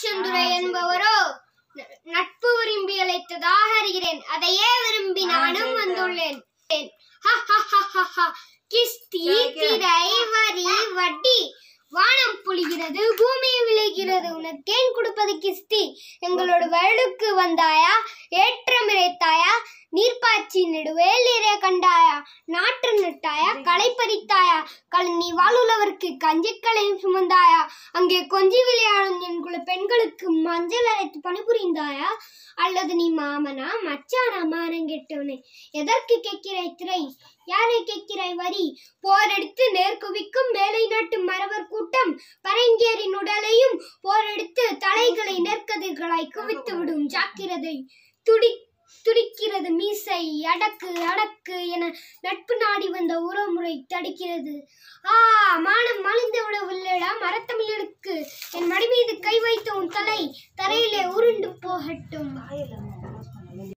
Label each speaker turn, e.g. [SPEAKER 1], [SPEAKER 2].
[SPEAKER 1] செந்துரை என்பவரோ ந- நட்பு விரும்பி அழைத்ததாக அறிகிறேன் அதையே விரும்பி நானும் வந்துள்ளேன் ஹ, ஹ, ஹ, ஹ, ஹ. கிஸ்தி திரை வரி வட்டி வானம் பொழிகிறது பூமி விளைகிறது உனக்கேன் கொடுப்பது கிஸ்தி எங்களோட வயலுக்கு வந்தாயா ஏற்றம் இறைத்தாயா நீர்ப்பாய்ச்சி நெடுவேல் இறைய கண்டாயா நாற்று நட்டாயா களை பறித்தாயா கழனி வாழுள்ளவருக்கு கஞ்சிக்களையும் சுமந்தாயா அங்கே கொஞ்சி விளையாடும் என் குல பெண்களுக்கு மஞ்சள் அரைத்து பணிபுரிந்தாயா அல்லது நீ மாமனா மச்சானா மானம் கெட்டவனே எதற்கு கேட்கிறாய் திரை யாரை கேட்கிறாய் வரி போரெடுத்து நேர்குவிக்கும் மேலை நாட்டு மறவர் கூட்டம் பரங்கேரின் உடலையும் போரெடுத்து தலைகளை நெற்கதிர்களாய் குவித்து விடும் ஜாக்கிரதை துடி துடிக்கிறது மீசை அடக்கு அடக்கு என நட்பு நாடி வந்த உறவுமுறை தடுக்கிறது ஆ மானம் மலிந்து விடவில்லடா மரத்தமிழனுக்கு என் மடி மீது கை வைத்த உன் தலை தரையிலே உருண்டு போகட்டும்